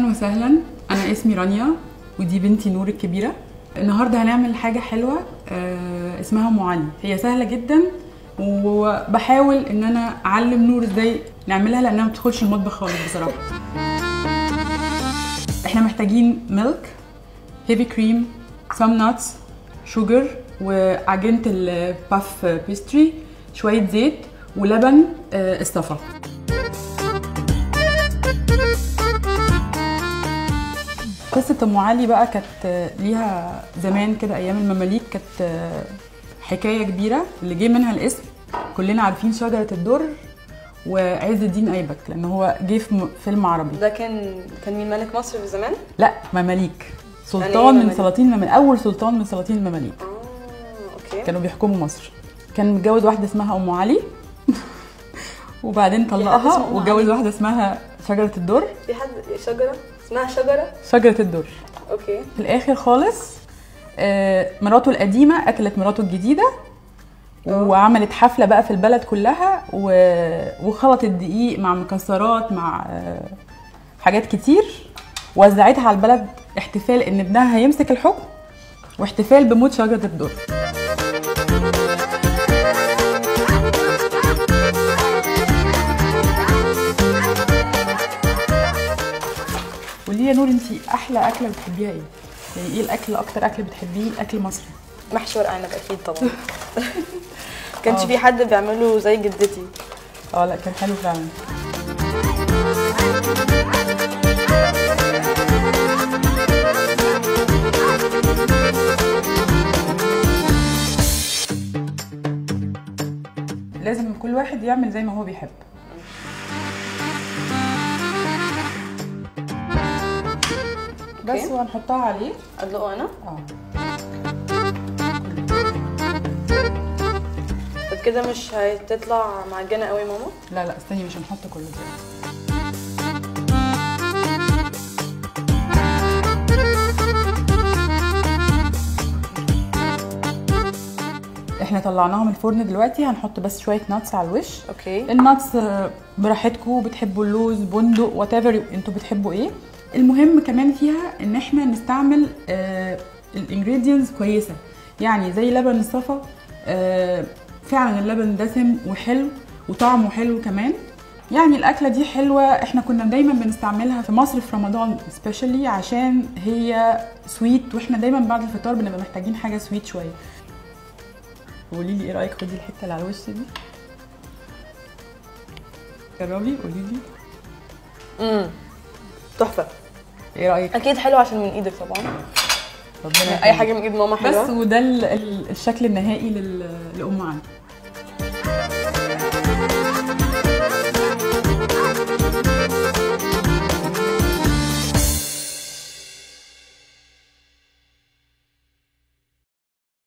وسهلا انا اسمي رانيا ودي بنتي نور الكبيره النهارده هنعمل حاجه حلوه آه، اسمها ام علي هي سهله جدا وبحاول ان انا اعلم نور ازاي نعملها لانها ما بتدخلش المطبخ خالص بصراحه احنا محتاجين ميلك هيفي كريم سام ناتس شوجر وعجينه الباف بيستري شويه زيت ولبن آه، الصفا قصة أم علي بقى كانت ليها زمان كده أيام المماليك كانت حكاية كبيرة اللي جه منها الاسم كلنا عارفين شجرة الدر وعز الدين أيبك لأن هو جه في م- فيلم عربي ده كان كان مين ملك مصر في زمان؟ لا مماليك يعني إيه سلطان من مماليك؟ سلاطين المماليك أول سلطان من سلاطين المماليك اه اوكي كانوا بيحكموا مصر كان متجوز واحدة اسمها أم علي وبعدين اسمه طلقها أم واتجوز علي؟ واحدة اسمها شجرة الدر في حد شجره اسمها شجره شجرة الدر اوكي في الاخر خالص آه، مراته القديمه اكلت مراته الجديده آه. وعملت حفله بقى في البلد كلها و- وخلطت دقيق مع مكسرات مع آه، حاجات كتير وزعتها على البلد احتفال ان ابنها هيمسك الحكم واحتفال بموت شجره الدر قولي لي يا نور انت احلى اكله بتحبيها ايه؟ يعني ايه الاكل اكتر اكل بتحبيه اكل مصري؟ محشي ورق عنب اكيد طبعا كانش آه. في حد بيعمله زي جدتي اه لا كان حلو فعلا لازم كل واحد يعمل زي ما هو بيحب بس أوكي. وهنحطها عليه ادلقه انا اه طب كده مش هتطلع معجنه قوي ماما لا لا استني مش هنحط كل ده احنا طلعناها من الفرن دلوقتي هنحط بس شويه ناتس على الوش اوكي الناتس آه، براحتكم بتحبوا اللوز بندق وات ايفر انتوا بتحبوا ايه المهم كمان فيها ان احنا نستعمل الانجريدينتس كويسه يعني زي لبن الصفا آه، فعلا اللبن دسم وحلو وطعمه حلو كمان يعني الاكله دي حلوه احنا كنا دايما بنستعملها في مصر في رمضان سبيشالي عشان هي سويت واحنا دايما بعد الفطار بنبقى محتاجين حاجه سويت شويه قولي لي ايه رايك خدي الحته اللي على الوش دي جربي قولي لي امم تحفه ايه رايك اكيد حلو عشان من ايدك طبعا ربنا اي يخليك. حاجه من ايد ماما بس حلوه وده ال- ال- الشكل النهائي لل- لام علي